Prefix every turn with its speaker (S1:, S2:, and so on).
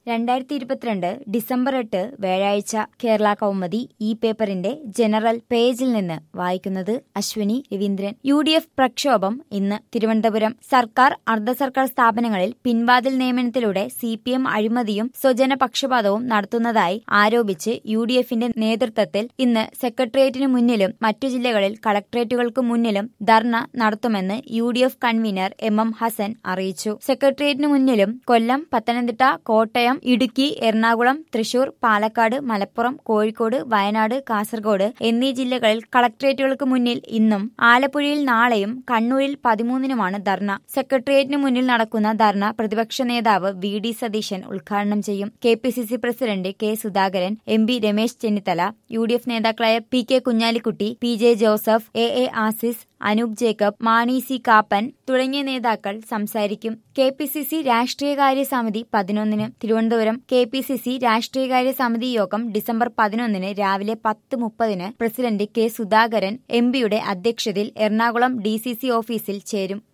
S1: രണ്ടായിരത്തി ഇരുപത്തിരണ്ട് ഡിസംബർ എട്ട് വ്യാഴാഴ്ച കേരള കൗമുദി ഈ പേപ്പറിന്റെ ജനറൽ പേജിൽ നിന്ന് വായിക്കുന്നത് Ashwini Raveendran U D F പ്രക്ഷോഭം ഇന്ന് തിരുവനന്തപുരം സർക്കാർ അർദ്ധ സർക്കാർ സ്ഥാപനങ്ങളിൽ പിൻവാതിൽ നിയമനത്തിലൂടെ സി പി എം അഴിമതിയും സ്വജന പക്ഷപാതവും നടത്തുന്നതായി ആരോപിച്ച് യു ഡി എഫിന്റെ നേതൃത്വത്തിൽ ഇന്ന് സെക്രട്ടേറിയറ്റിനു മുന്നിലും മറ്റു ജില്ലകളിൽ കളക്ടറേറ്റുകൾക്ക് മുന്നിലും ധർണ നടത്തുമെന്ന് U D F convener M M Hassan അറിയിച്ചു സെക്രട്ടേറിയറ്റിനു മുന്നിലും കൊല്ലം പത്തനംതിട്ട കോട്ടയം ഇടുക്കി എറണാകുളം തൃശൂർ പാലക്കാട് മലപ്പുറം കോഴിക്കോട് വയനാട് കാസർഗോഡ് എന്നീ ജില്ലകളിൽ കളക്ടറേറ്റുകൾക്ക് മുന്നിൽ ഇന്നും ആലപ്പുഴയിൽ നാളെയും കണ്ണൂരിൽ പതിമൂന്നിനുമാണ് ധർണ സെക്രട്ടേറിയറ്റിന് മുന്നിൽ നടക്കുന്ന ധർണ പ്രതിപക്ഷ നേതാവ് വി ഡി സതീശൻ ഉദ്ഘാടനം ചെയ്യും K P C C president K Sudhakaran M P Ramesh Chennithala U D F നേതാക്കളായ P K Kunhalikutty P J Joseph A A Aziz Anoop Jacob Mani C Kappan തുടങ്ങിയ നേതാക്കൾ സംസാരിക്കും കെ പി സി സി രാഷ്ട്രീയകാര്യ സമിതി പതിനൊന്നിന് Thiruvananthapuram K P C C രാഷ്ട്രീയകാര്യ സമിതി യോഗം ഡിസംബർ പതിനൊന്നിന് രാവിലെ പത്ത് മുപ്പതിന് പ്രസിഡന്റ് കെ സുധാകരൻ എം പിയുടെ അധ്യക്ഷതയിൽ എറണാകുളം ഡി സി സി ഓഫീസിൽ ചേരും